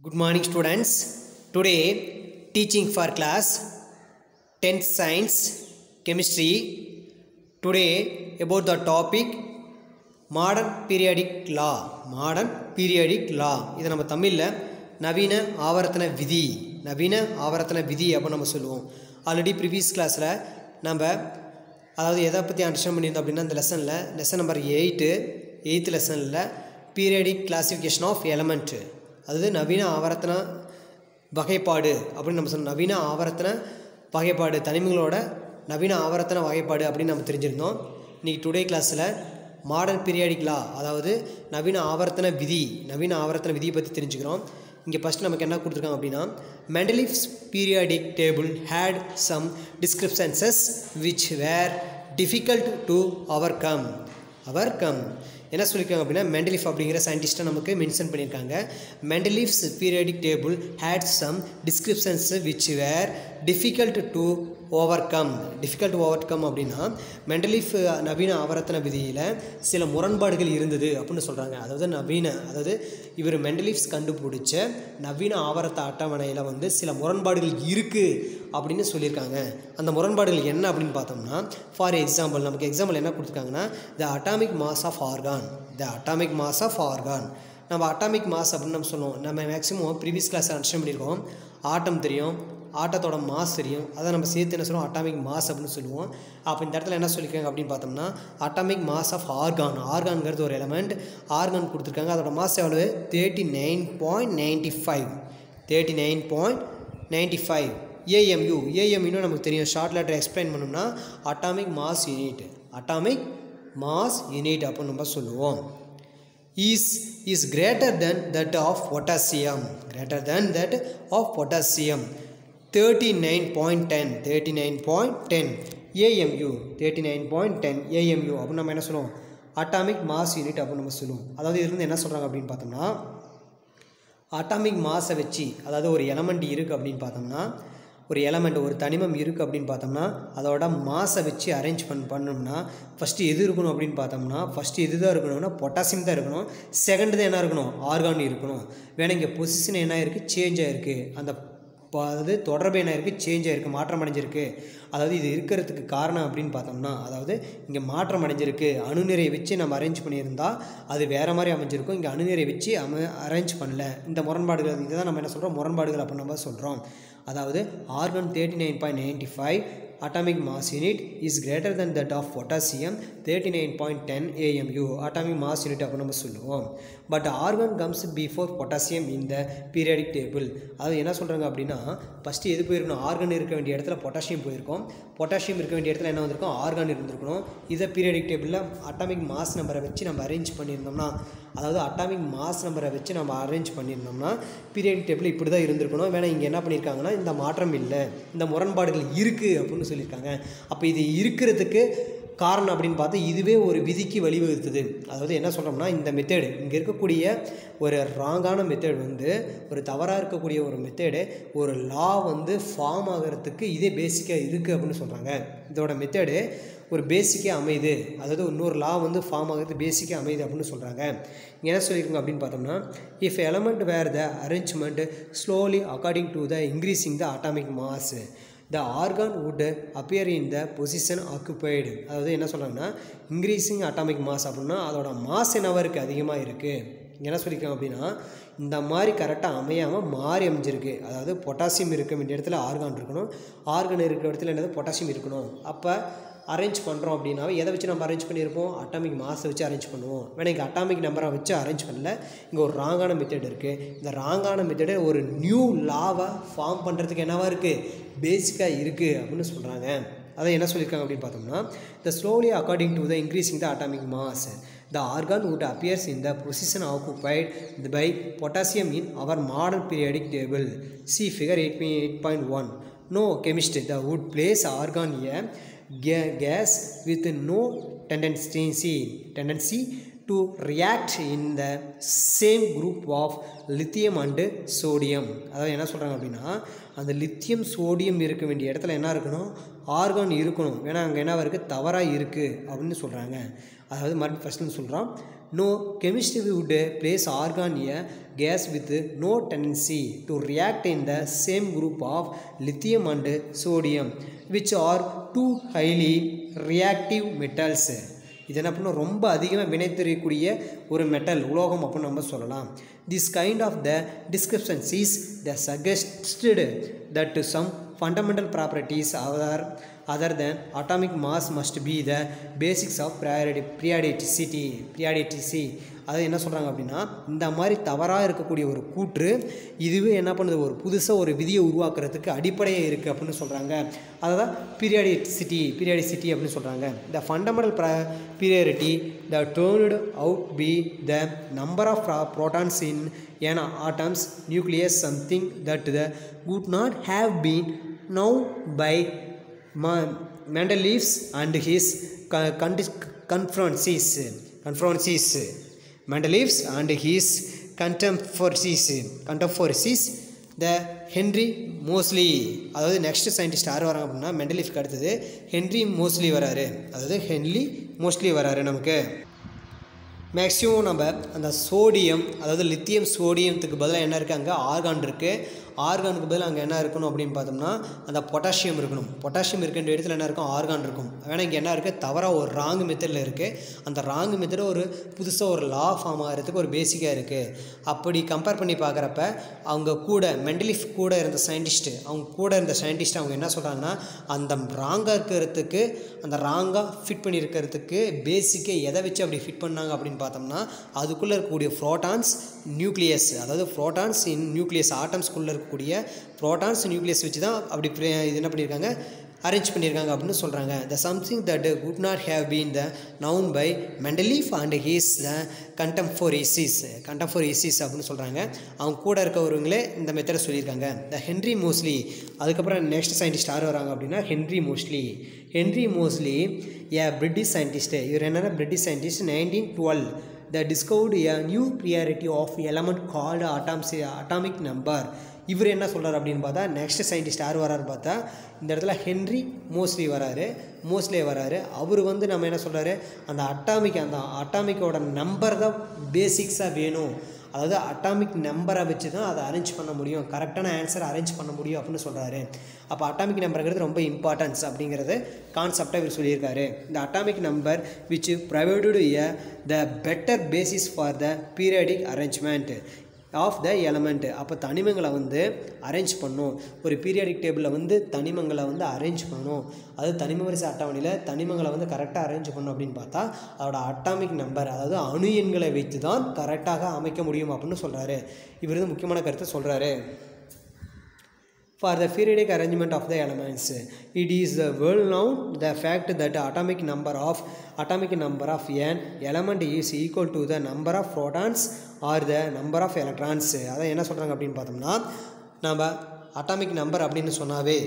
Good morning, students. Today, teaching for class 10th Science Chemistry. Today, about the topic modern periodic law modern periodic law இதை நம்ம தமிழில் நவீன ஆவர்த்தன விதி நவீன ஆவர்த்தன விதி அப்படின்னு நம்ம சொல்லுவோம் ஆல்ரெடி ப்ரீவியஸ் கிளாஸில் நம்ம அதாவது எதை பற்றி அண்டர்ஸ்டாண்ட் பண்ணியிருந்தோம் அப்படின்னா அந்த லெசனில் லெசன் நம்பர் எயிட்டு எயித்து லெசனில் பீரியாடிக் கிளாசிஃபிகேஷன் ஆஃப் எலமெண்ட்டு அதாவது நவீன ஆவர்த்தன வகைப்பாடு அப்படின்னு நம்ம சொன்னோம் நவீன ஆவர்த்தன வகைப்பாடு தனிமங்களோட நவீன ஆவர்த்தன வகைப்பாடு அப்படின்னு நம்ம தெரிஞ்சிருந்தோம் இன்றைக்கி டுடே கிளாஸில் மாடர்ன் பீரியாடிக் லா அதாவது நவீன ஆவர்த்தன விதி நவீன ஆவர்த்தன விதியை பற்றி தெரிஞ்சுக்கிறோம் இங்கே ஃபஸ்ட் நமக்கு என்ன கொடுத்துருக்காங்க அப்படின்னா Mendeleev's periodic table had some descriptions which were difficult to overcome overcome என்ன சொல்லியிருக்காங்க அப்படின்னா மெண்டலிஃப் அப்படிங்கிற சயின்டிஸ்ட்டை நமக்கு மென்ஷன் பண்ணியிருக்காங்க Mendeleev's periodic table had some descriptions which were difficult to overcome difficult overcome அப்படின்னா Mendeleev நவீன ஆவர்த்தன விதியில் சில முரண்பாடுகள் இருந்தது அப்படின்னு சொல்கிறாங்க அதாவது நவீன அதாவது இவர் மெண்டலிஃப்ஸ் கண்டுபிடிச்ச நவீன ஆவர்த்த அட்டவணையில் வந்து சில முரண்பாடுகள் இருக்குது அப்படின்னு சொல்லியிருக்காங்க அந்த முரண்பாடுகள் என்ன அப்படின்னு பார்த்தோம்னா ஃபார் எக்ஸாம்பிள் நமக்கு எக்ஸாம்பிள் என்ன கொடுத்துருக்காங்கன்னா the atomic mass of argon the atomic mass of argon நம்ம அட்டாமிக் மாஸ் அப்படின்னு நம்ம சொல்லுவோம் நம்ம மேக்ஸிமம் ப்ரீவியஸ் கிளாஸ் அண்டர்ஸ்டாண்ட் பண்ணியிருக்கோம் ஆட்டம் தெரியும் ஆட்டத்தோட மாஸ் தெரியும் அதை நம்ம சேர்த்து என்ன சொல்லுவோம் அட்டாமிக் மாஸ் அப்படின்னு சொல்லுவோம் அப்போ இந்த இடத்துல என்ன சொல்லியிருக்காங்க அப்படின்னு பார்த்தோம்னா அட்டாமிக் மாஸ் ஆஃப் ஆர்கான் ஆர்கான்ங்கிறது ஒரு எலமெண்ட் ஆர்கான் கொடுத்துருக்காங்க அதோட மாஸ் எவ்வளவு thirty nine point ninety five thirty nine point ninety five AMU ஏஎம்யூன்னு நமக்கு தெரியும் ஷார்ட் லெட்டர் எக்ஸ்பிளைன் பண்ணோம்னா atomic mass unit atomic mass unit அப்படின்னு நம்ம சொல்லுவோம் is is greater than that of potassium greater than that of potassium 39.10 39.10 AMU 39.10 AMU அப்படின்னு நம்ம என்ன சொல்லுவோம் அட்டாமிக் மாஸ் யூனிட் அப்படின்னு நம்ம சொல்லுவோம் அதாவது இதுலேருந்து என்ன சொல்கிறாங்க அப்படின்னு பார்த்தோம்னா அட்டாமிக் மாஸை வச்சு அதாவது ஒரு எலமெண்ட் இருக்குது அப்படின்னு பார்த்தோம்னா ஒரு எலமெண்ட் ஒரு தனிமம் இருக்குது அப்படின்னு பார்த்தோம்னா அதோட மாஸை வச்சு அரேஞ்ச் பண் பண்ணோம்னா ஃபஸ்ட்டு எது இருக்கணும் அப்படின்னு பார்த்தோம்னா ஃபஸ்ட்டு எது தான் இருக்கணும்னா பொட்டாசியம் தான் இருக்கணும் செகண்ட் தான் என்ன இருக்கணும் ஆர்கான் இருக்கணும் வேணா இங்கே பொசிஷன் என்ன இருக்குது சேஞ்ச் ஆகிருக்கு அந்த அதாவது தொடர்பு என்ன இருக்குது சேஞ்ச் ஆகிருக்கு மாற்றம் அடைஞ்சிருக்கு அதாவது இது இருக்கிறதுக்கு காரணம் அப்படின்னு பார்த்தோம்னா அதாவது இங்கே மாற்றம் அடைஞ்சிருக்கு அணுநிறை வச்சு நம்ம அரேஞ்ச் பண்ணியிருந்தா அது வேறு மாதிரி அமைஞ்சிருக்கும் இங்கே அணுநிறை வச்சு அம அரேஞ்ச் பண்ணல இந்த முரண்பாடுகள் இதுதான் நம்ம என்ன சொல்கிறோம் முரண்பாடுகள் அப்படின்னு நம்ம சொல்கிறோம் அதாவது argon thirty nine point ninety five atomic mass unit is greater than that of potassium 39.10 AMU atomic mass unit அப்போ நம்ம சொல்லுவோம் but argon comes before potassium இந்த பீரியாடிக் டேபிள் அது என்ன சொல்கிறாங்க அப்படின்னா ஃபஸ்ட்டு எது போயிருக்கணும் ஆர்கன் இருக்க வேண்டிய இடத்துல பொட்டாசியம் போயிருக்கோம் பொட்டாசியம் இருக்க வேண்டிய இடத்துல என்ன வந்திருக்கும் ஆர்கான் இருந்திருக்கணும் இதை பீரியாடிக் டேபிளில் அட்டாமிக் மாஸ் நம்பரை வச்சு நம்ம அரேஞ்ச் பண்ணியிருந்தோம்னா அதாவது அட்டாமிக் மாஸ் நம்பரை வச்சு நம்ம அரேஞ்ச் பண்ணியிருந்தோம்னா பீரியாடிக் டேபிள் இப்படி தான் இருந்திருக்கணும் வேணா இங்கே என்ன பண்ணியிருக்காங்கன்னா இந்த மாற்றம் இல்லை இந்த முரண்பாடுகள் இருக்குது அப்படின்னு சொல்லியிருக்காங்க அப்போ இது இருக்கிறதுக்கு காரணம் அப்படின்னு பார்த்து இதுவே ஒரு விதிக்கு வழிவகுத்துது அதாவது என்ன சொல்கிறோம்னா இந்த மெத்தேடு இங்கே இருக்கக்கூடிய ஒரு ராங்கான மெத்தேட் வந்து ஒரு தவறாக இருக்கக்கூடிய ஒரு மெத்தேடு ஒரு லா வந்து ஃபார்ம் ஆகிறதுக்கு இதே பேசிக்காக இருக்குது அப்படின்னு சொல்கிறாங்க இதோட மெத்தேடு ஒரு பேசிக்கே அமையுது அதாவது இன்னொரு லா வந்து ஃபார்ம் ஆகிறது பேசிக்காக அமையுது அப்படின்னு சொல்கிறாங்க இங்கே என்ன சொல்லியிருக்கோங்க அப்படின்னு பார்த்தோம்னா if element were the arrangement slowly according to the increasing the atomic mass the argon would appear in the position occupied அதாவது என்ன சொல்கிறாங்கன்னா இன்க்ரீஸிங் அட்டாமிக் மாஸ் அப்படின்னா அதோட மாஸ் என்னவாக இருக்குது அதிகமாக இருக்குது என்ன சொல்லியிருக்காங்க அப்படின்னா இந்த மாதிரி கரெக்டாக அமையாமல் மாறி அமைஞ்சிருக்கு அதாவது பொட்டாசியம் இருக்க வேண்டிய இடத்துல ஆர்கான் இருக்கணும் ஆர்கான் இருக்கிற இடத்துல என்னது பொட்டாசியம் இருக்கணும் அப்போ அரேஞ்ச் பண்ணுறோம் அப்படின்னா எதை வச்சு நம்ம அரேஞ்ச் பண்ணியிருப்போம் அட்டாமிக் மாஸை வச்சு அரேஞ்ச் பண்ணுவோம் வேணா இங்கே அட்டாமிக் நம்பரை வச்சு அரேஞ்ச் பண்ணல இங்கே ஒரு ராங்கான மெத்தட் இருக்குது இந்த ராங்கான மெத்தடை ஒரு நியூ லாவை ஃபார்ம் பண்ணுறதுக்கு என்னவாக இருக்குது பேசிக்காக இருக்குது அப்படின்னு சொல்கிறாங்க அதை என்ன சொல்லியிருக்காங்க அப்படின்னு பார்த்தோம்னா the slowly according to the increasing the atomic mass the argon would appears in the position occupied by potassium in our modern periodic table see figure eight eight point one no chemist the would place argon a gas with no tendency tendency to react in the same group of lithium and sodium அதாவது என்ன சொல்கிறாங்க அப்படின்னா அந்த lithium sodium இருக்க வேண்டிய இடத்துல என்ன இருக்கணும் ஆர்கான் இருக்கணும் ஏன்னா அங்கே என்ன இருக்குது தவறாக இருக்குது அப்படின்னு சொல்கிறாங்க அதாவது மறுபடியும் ஃபஸ்ட்டு சொல்கிறோம் no chemist would place argon a gas with no tendency to react in the same group of lithium and sodium which are two highly reactive metals இது என்ன பண்ணும் ரொம்ப அதிகமாக வினைத்தெரியக்கூடிய ஒரு மெட்டல் உலோகம் அப்படின்னு நம்ம சொல்லலாம் this kind of the descriptions is the suggested that to some fundamental properties other other than atomic mass must be the basics of priority periodicity periodicity அதாவது என்ன சொல்கிறாங்க அப்படின்னா இந்த மாதிரி தவறாக இருக்கக்கூடிய ஒரு கூற்று இதுவே என்ன பண்ணுது ஒரு புதுசாக ஒரு விதியை உருவாக்குறதுக்கு அடிப்படையாக இருக்குது அப்படின்னு சொல்கிறாங்க அதை தான் பீரியாடிசிட்டி பீரியாடிசிட்டி அப்படின்னு சொல்கிறாங்க த ஃபண்டமெண்டல் ப்ர priority the turned out be the number of protons in an atoms nucleus something that the could not have been known by Mendeleev's and his confronties confronties Mendeleev's and his contemporaries contemporaries the Henry Moseley அதாவது next scientist யார் வராங்க அப்படின்னா மெண்டலிஃப்க்கு அடுத்தது Henry mostly வராரு அதாவது Henle mostly வராரு நமக்கு maximum நம்ம அந்த சோடியம் அதாவது லித்தியம் சோடியத்துக்கு பதிலாக என்ன இருக்குது அங்கே ஆர்கான் இருக்குது ஆர்கானுக்கு பதிலாக அங்கே என்ன இருக்கணும் அப்படின்னு பார்த்தோம்னா அந்த பொட்டாசியம் இருக்கணும் பொட்டாசியம் இருக்கின்ற இடத்துல என்ன இருக்கும் ஆர்கான் இருக்கும் வேணால் இங்கே என்ன இருக்குது தவறாக ஒரு ராங் மெத்தடில் இருக்குது அந்த ராங் மெத்தடு ஒரு புதுசாக ஒரு லா ஃபார்ம் ஆகிறதுக்கு ஒரு பேசிக்காக இருக்குது அப்படி கம்பேர் பண்ணி பார்க்குறப்ப அவங்க கூட மெண்டலிஃப் கூட இருந்த சயின்டிஸ்ட்டு அவங்க கூட இருந்த சயின்டிஸ்ட் அவங்க என்ன சொல்கிறாங்கன்னா அந்த ராங்காக இருக்கிறதுக்கு அந்த ராங்காக ஃபிட் பண்ணியிருக்கிறதுக்கு பேசிக்கை எதை வச்சு அப்படி ஃபிட் பண்ணாங்க அப்படின்னு பார்த்தோம்னா அதுக்குள்ளே இருக்கக்கூடிய ப்ரோட்டான்ஸ் நியூக்ளியஸ் அதாவது ப்ரோட்டான்ஸ் இன் நியூக்ளியஸ் ஆட்டம்ஸ்குள்ளே இருக்கக்கூடிய ப்ரோட்டான்ஸ் நியூக்ளியஸ் வச்சு தான் அப்படி இது என்ன பண்ணியிருக்காங்க அரேஞ்ச் பண்ணியிருக்காங்க அப்படின்னு சொல்கிறாங்க the something that could not have been the known by Mendeleev and his the contemporaries contemporaries அப்படின்னு சொல்கிறாங்க அவங்க கூட இருக்கவங்களே இந்த மெத்தடை சொல்லியிருக்காங்க த ஹென்ரி மோஸ்லி அதுக்கப்புறம் நெக்ஸ்ட் சயின்டிஸ்ட் யார் வராங்க அப்படின்னா Henry Moseley Henry Moseley a British scientist இவர் என்னென்னா British scientist nineteen twelve the discovered a new priority of element called atoms atomic number இவர் என்ன சொல்கிறார் அப்படின்னு பார்த்தா நெக்ஸ்ட் சயின்டிஸ்ட் யார் வராரு பார்த்தா இந்த இடத்துல ஹென்ரி மோஸ்ட்லி வராரு மோஸ்ட்லே வராரு அவர் வந்து நம்ம என்ன சொல்கிறாரு அந்த அட்டாமிக் அந்த அட்டாமிக்கோட நம்பர் தான் பேசிக்ஸாக வேணும் அதாவது அட்டாமிக் நம்பரை வச்சு தான் அதை அரேஞ்ச் பண்ண முடியும் கரெக்டான ஆன்சரை அரேஞ்ச் பண்ண முடியும் அப்படின்னு சொல்கிறாரு அப்போ அட்டாமிக் நம்பருங்கிறது ரொம்ப இம்பார்ட்டன்ஸ் அப்படிங்கிறது கான்செப்டாக இவர் சொல்லியிருக்காரு இந்த atomic number which provide a the better basis for the periodic arrangement of the element அப்போ தனிமங்களை வந்து அரேஞ்ச் பண்ணும் ஒரு பீரியாடிக் டேபிளில் வந்து தனிமங்களை வந்து அரேஞ்ச் பண்ணணும் அது தனிம வரிசை அட்டவணையில் தனிமங்களை வந்து கரெக்டாக அரேஞ்ச் பண்ணணும் அப்படின்னு பார்த்தா அதோட அட்டாமிக் நம்பர் அதாவது அணு எண்களை வைத்து தான் கரெக்டாக அமைக்க முடியும் அப்படின்னு சொல்கிறாரு இவர் வந்து முக்கியமான கருத்தை சொல்கிறாரு for the periodic arrangement of the elements it is the well known the fact that atomic number of atomic number of n element is equal to the number of protons or the number of electrons அதான் என்ன சொல்கிறாங்க அப்படின்னு பார்த்தோம்னா நம்ம atomic number அப்படின்னு சொன்னாவே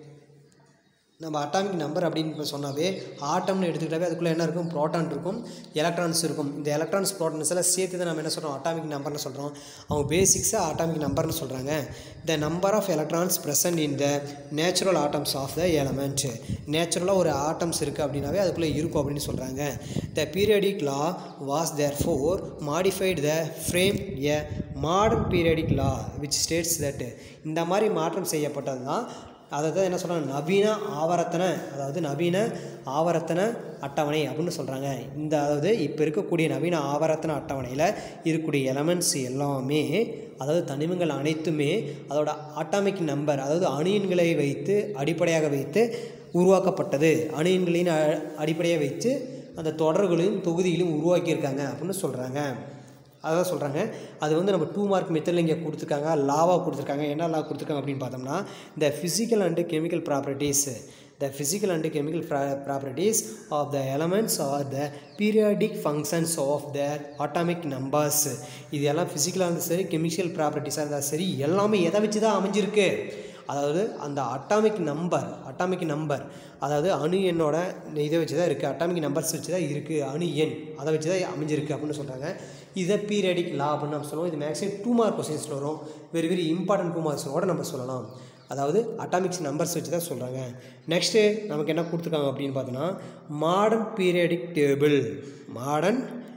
நம்ம atomic number அப்படின்னு சொன்னாவே ஆட்டம்னு எடுத்துக்கிட்டாவே அதுக்குள்ளே என்ன இருக்கும் ப்ரோட்டான் இருக்கும் எலக்ட்ரான்ஸ் இருக்கும் இந்த எலக்ட்ரான்ஸ் ப்ரோட்டான்ஸ் எல்லாம் சேர்த்து தான் நம்ம என்ன சொல்கிறோம் அட்டாமிக் நம்பர்னு சொல்கிறோம் அவங்க பேசிக்ஸாக அட்டாமிக் நம்பர்னு சொல்கிறாங்க the number of electrons present in the natural atoms of the element நேச்சுரலாக ஒரு ஆட்டம்ஸ் இருக்குது அப்படின்னாவே அதுக்குள்ளே இருக்கும் அப்படின்னு சொல்கிறாங்க the periodic law was therefore modified the frame a modern periodic law which states that இந்த மாதிரி மாற்றம் செய்யப்பட்டது தான் அதை தான் என்ன சொல்கிறாங்க நவீன ஆவர்த்தன அதாவது நவீன ஆவர்த்தன அட்டவணை அப்படின்னு சொல்கிறாங்க இந்த அதாவது இப்போ இருக்கக்கூடிய நவீன ஆவர்த்தன அட்டவணையில் இருக்கக்கூடிய எலமெண்ட்ஸ் எல்லாமே அதாவது தனிமங்கள் அனைத்துமே அதோட அட்டாமிக் நம்பர் அதாவது அணுயன்களை வைத்து அடிப்படையாக வைத்து உருவாக்கப்பட்டது அணுயன்களின் அடிப்படையாக வைத்து அந்த தொடர்களையும் தொகுதியிலும் உருவாக்கியிருக்காங்க அப்படின்னு சொல்கிறாங்க அதான் சொல்கிறாங்க அது வந்து நம்ம டூ மார்க் மெத்தடில் இங்கே கொடுத்துருக்காங்க லாவாக கொடுத்துருக்காங்க என்ன லா கொடுத்துருக்காங்க அப்படின்னு பார்த்தோம்னா இந்த physical and chemical properties the physical and chemical properties of the elements are the periodic functions of the atomic numbers இது எல்லாம் ஃபிசிக்கலாக இருந்தாலும் சரி கெமிக்கல் ப்ராப்பர்ட்டிஸாக இருந்தாலும் சரி எல்லாமே எதை வச்சு தான் அமைஞ்சிருக்கு அதாவது அந்த அட்டாமிக் நம்பர் அட்டாமிக் நம்பர் அதாவது அணு எண்ணோட இதை வச்சு தான் இருக்குது அட்டாமிக் நம்பர்ஸ் வச்சு தான் இருக்குது அணு எண் அதை வச்சு தான் அமைஞ்சிருக்கு அப்படின்னு சொல்கிறாங்க இதை பீரியடிக் லா அப்படின்னு நம்ம சொல்லுவோம் இது மேக்ஸிமம் டூ மார்க் கொஸ்டின்ஸில் வரும் வெரி வெரி இம்பார்ட்டன்ட் டூ மார்க்ஸோட நம்ம சொல்லலாம் அதாவது அட்டாமிக்ஸ் நம்பர்ஸ் வச்சு தான் சொல்கிறாங்க நெக்ஸ்ட்டு நமக்கு என்ன கொடுத்துருக்காங்க அப்படின்னு பார்த்தோன்னா modern periodic table modern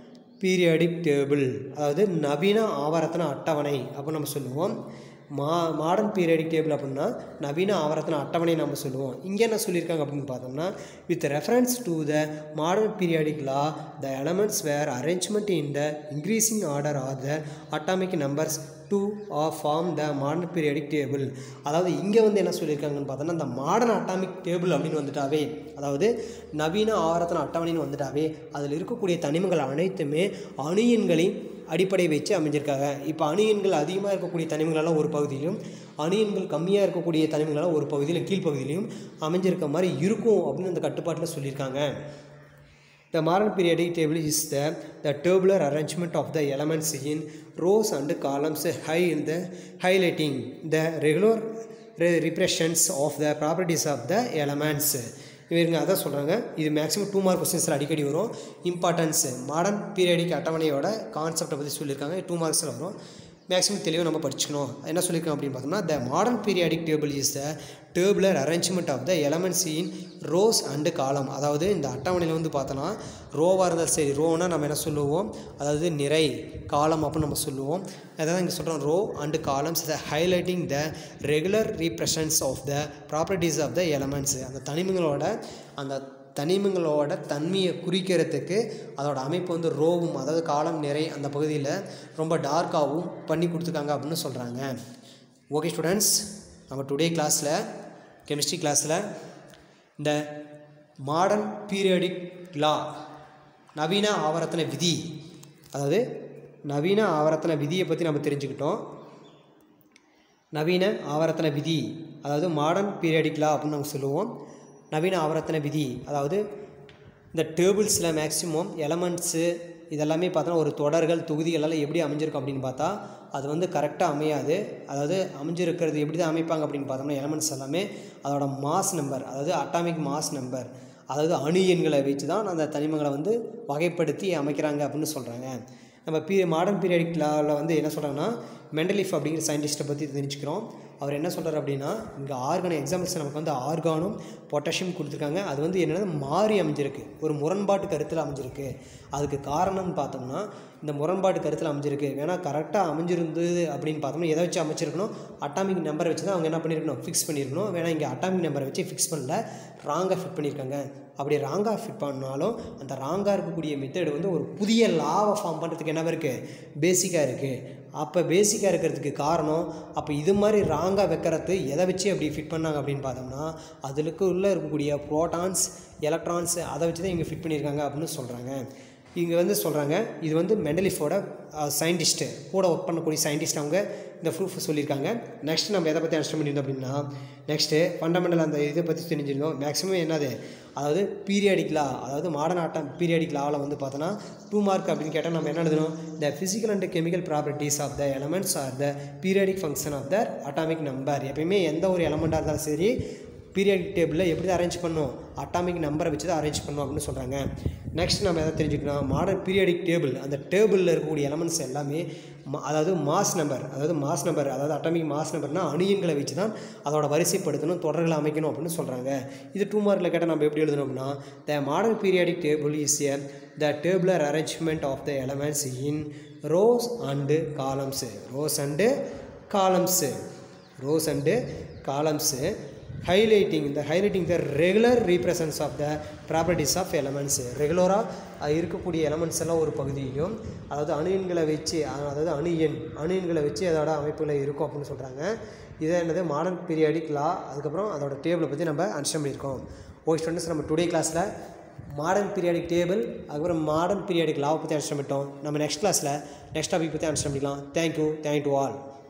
periodic table அதாவது நவீன ஆவர்த்தன அட்டவணை அப்படின்னு நம்ம சொல்லுவோம் மா மாடர்ன் பீரியடிக் டேபிள் அப்படின்னா நவீன ஆவர்த்தன அட்டவணை நம்ம சொல்லுவோம் இங்கே என்ன சொல்லியிருக்காங்க அப்படின்னு பார்த்தோம்னா with reference to the modern periodic law the elements were arrangement in the increasing order are the atomic numbers to are form the modern periodic table அதாவது இங்கே வந்து என்ன சொல்லியிருக்காங்கன்னு பார்த்தோன்னா இந்த மாடர்ன் அட்டாமிக் டேபிள் அப்படின்னு வந்துட்டாவே அதாவது நவீன ஆவர்த்தன அட்டவணைன்னு வந்துட்டாவே அதில் இருக்கக்கூடிய தனிமங்கள் அனைத்துமே அணு எண்களின் அடிப்படை வச்சு அமைஞ்சிருக்காங்க இப்போ அணு எண்கள் அதிகமாக இருக்கக்கூடிய தனிமங்களெல்லாம் ஒரு பகுதியிலும் அணு எண்கள் கம்மியாக இருக்கக்கூடிய தனிமங்களெல்லாம் ஒரு பகுதியில் கீழ்ப்பகுதியிலையும் அமைஞ்சிருக்க மாதிரி இருக்கும் அப்படின்னு அந்த கட்டுப்பாட்டில் சொல்லியிருக்காங்க The modern periodic table is the, the tabular arrangement of the elements in rows and columns high in the highlighting the regular re- repressions of the properties of the elements. இவங்க அதான் சொல்கிறாங்க இது மேக்ஸிமம் டூ மார்க் கொஸ்டின்ஸில் அடிக்கடி வரும் importance modern periodic அட்டவணையோட கான்செப்டை பற்றி சொல்லியிருக்காங்க two மார்க்ஸில் வரும் மேக்ஸிமம் தெளிவாக நம்ம படிச்சுக்கணும் என்ன சொல்லியிருக்கோம் அப்படின்னு பார்த்தோம்னா the modern periodic table is the tabular arrangement of the elements in rows and column அதாவது இந்த அட்டவணையில் வந்து பார்த்தோன்னா ரோவாக இருந்தால் சரி ரோனா நம்ம என்ன சொல்லுவோம் அதாவது நிறை காலம் அப்படின்னு நம்ம சொல்லுவோம் அதாவது இங்கே சொல்கிறோம் row and columns the highlighting the regular repetitions of the properties of the elements அந்த தனிமங்களோட அந்த தனிமங்களோட தன்மையை குறிக்கிறதுக்கு அதோட அமைப்பு வந்து ரோவும் அதாவது காலம் நிறை அந்த பகுதியில் ரொம்ப டார்க்காகவும் பண்ணி கொடுத்துருக்காங்க அப்படின்னு சொல்கிறாங்க ஓகே ஸ்டூடெண்ட்ஸ் நம்ம டுடே கிளாஸில் கெமிஸ்ட்ரி கிளாஸில் இந்த மாடர்ன் பீரியடிக் லா நவீன ஆவர்த்தன விதி அதாவது நவீன ஆவர்த்தன விதியை பற்றி நம்ம தெரிஞ்சுக்கிட்டோம் நவீன ஆவர்த்தன விதி அதாவது மாடர்ன் பீரியடிக் லா அப்படின்னு நம்ம சொல்லுவோம் நவீன ஆவர்த்தன விதி அதாவது இந்த டேபிள்ஸில் மேக்ஸிமம் எலமெண்ட்ஸு இதெல்லாமே பார்த்தோன்னா ஒரு தொடர்கள் தொகுதிகள் எல்லாம் எப்படி அமைஞ்சிருக்கும் அப்படின்னு பார்த்தா அது வந்து கரெக்டாக அமையாது அதாவது அமைஞ்சிருக்கிறது எப்படி தான் அமைப்பாங்க அப்படின்னு பார்த்தோம்னா எலமெண்ட்ஸ் எல்லாமே அதோட மாஸ் நம்பர் அதாவது அட்டாமிக் மாஸ் நம்பர் அதாவது அணு எண்களை வச்சு தான் அந்த தனிமங்களை வந்து வகைப்படுத்தி அமைக்கிறாங்க அப்படின்னு சொல்கிறாங்க நம்ம பீ மாடர்ன் பீரியடிக் லாவில் வந்து என்ன சொல்கிறாங்கன்னா மெண்டலிஃப் அப்படிங்கிற சயின்டிஸ்ட்டை பற்றி தெரிஞ்சுக்கிறோம் அவர் என்ன சொல்கிறார் அப்படின்னா இங்கே ஆர்கான் எக்ஸாம்பிள்ஸ் நமக்கு வந்து ஆர்கானும் பொட்டாசியம் கொடுத்துருக்காங்க அது வந்து என்னென்னா மாறி அமைஞ்சிருக்கு ஒரு முரண்பாட்டு கருத்தில் அமைஞ்சிருக்கு அதுக்கு காரணம்னு பார்த்தோம்னா இந்த முரண்பாட்டு கருத்தில் அமைஞ்சிருக்கு வேணால் கரெக்டாக அமைஞ்சிருந்தது அப்படின்னு பார்த்தோம்னா எதை வச்சு அமைச்சிருக்கணும் அட்டாமிக் நம்பரை வச்சு தான் அவங்க என்ன பண்ணியிருக்கணும் ஃபிக்ஸ் பண்ணியிருக்கணும் வேணால் இங்கே அட்டாமிக் நம்பரை வச்சு ஃபிக்ஸ் பண்ணல ராங்காக ஃபிட் பண்ணியிருக்காங்க அப்படி ராங்காக ஃபிட் பண்ணாலும் அந்த ராங்காக இருக்கக்கூடிய மெத்தடு வந்து ஒரு புதிய லாவை ஃபார்ம் பண்ணுறதுக்கு என்ன இருக்குது பேசிக்காக இருக்குது அப்போ பேசிக்காக இருக்கிறதுக்கு காரணம் அப்போ இது மாதிரி ராங்காக வைக்கிறது எதை வச்சு அப்படி ஃபிட் பண்ணாங்க அப்படின்னு பார்த்தோம்னா அதுக்கு உள்ளே இருக்கக்கூடிய ப்ரோட்டான்ஸ் எலக்ட்ரான்ஸ் அதை வச்சு தான் இங்கே ஃபிட் பண்ணியிருக்காங்க அப்படின்னு சொல்கிறாங்க இங்கே வந்து சொல்கிறாங்க இது வந்து மெண்டலிஃபோட சயின்டிஸ்ட்டு கூட ஒர்க் பண்ணக்கூடிய சயின்டிஸ்ட் அவங்க இந்த ப்ரூஃப் சொல்லியிருக்காங்க நெக்ஸ்ட் நம்ம எதை பற்றி அண்டர்ஸ்டாண்ட் பண்ணியிருந்தோம் அப்படின்னா நெக்ஸ்ட்டு ஃபண்டமெண்டல் அந்த இதை பற்றி தெரிஞ்சிருந்தோம் மேக்ஸிமம் என்னது அதாவது பீரியாடிக் லா அதாவது மாடர்ன் ஆட்டம் பீரியாடிக் லாவில் வந்து பார்த்தோன்னா டூ மார்க் அப்படின்னு கேட்டால் நம்ம என்ன எழுதணும் the physical and chemical properties of the elements are the periodic function of the atomic number எப்பயுமே எந்த ஒரு எலமெண்ட்டாக இருந்தாலும் சரி பீரியாடிக் டேபிளில் எப்படி தான் அரேஞ்ச் பண்ணணும் அட்டாமிக் நம்பரை வச்சு தான் அரேஞ்ச் பண்ணணும் அப்படின்னு சொல்கிறாங்க நெக்ஸ்ட் நம்ம எதை தெரிஞ்சுக்கணும் மாடர்ன் பீரியாடிக் டேபிள் அந்த டேபிளில் இருக்கக்கூடிய எலமெண்ட்ஸ் எல்லாமே மா அதாவது மாஸ் நம்பர் அதாவது மாஸ் நம்பர் அதாவது அட்டாமிக் மாஸ் நம்பர்னால் அணியங்களை வச்சு தான் அதோட வரிசைப்படுத்தணும் தொடர்களை அமைக்கணும் அப்படின்னு சொல்கிறாங்க இது டூ மார்க்கில் கேட்டால் நம்ம எப்படி எழுதணும் அப்படின்னா the modern periodic table is a the tabular arrangement of the elements in rows and columns rows and columns rows and columns highlighting இந்த highlighting the regular repetitions of the properties of elements ரெகுலராக இருக்கக்கூடிய elements எல்லாம் ஒரு பகுதியும் அதாவது அணு எண்களை வச்சு அதாவது அணு எண் அணு எண்களை வச்சு அதோட அமைப்புகளை இருக்கும் அப்படின்னு சொல்கிறாங்க இதை என்னது மாடர்ன் பீரியாடிக் லா அதுக்கப்புறம் அதோட டேபிளை பற்றி நம்ம அண்டர்ஸ்டாண்ட் பண்ணியிருக்கோம் ஓகே ஸ்டூடெண்ட்ஸ் நம்ம டுடே கிளாஸில் மாடர்ன் பீரியாடிக் டேபிள் அதுக்கப்புறம் மாடர்ன் பீரியாடிக் லாவை பற்றி அண்டர்ஸ்டாண்ட் பண்ணிட்டோம் நம்ம நெக்ஸ்ட் கிளாஸில் நெக்ஸ்ட் டாபிக் பற்றி அண்டர்ஸ்டாண்ட் பண்ணிக்கலாம் தேங்க்யூ தேங்க் டு ஆல்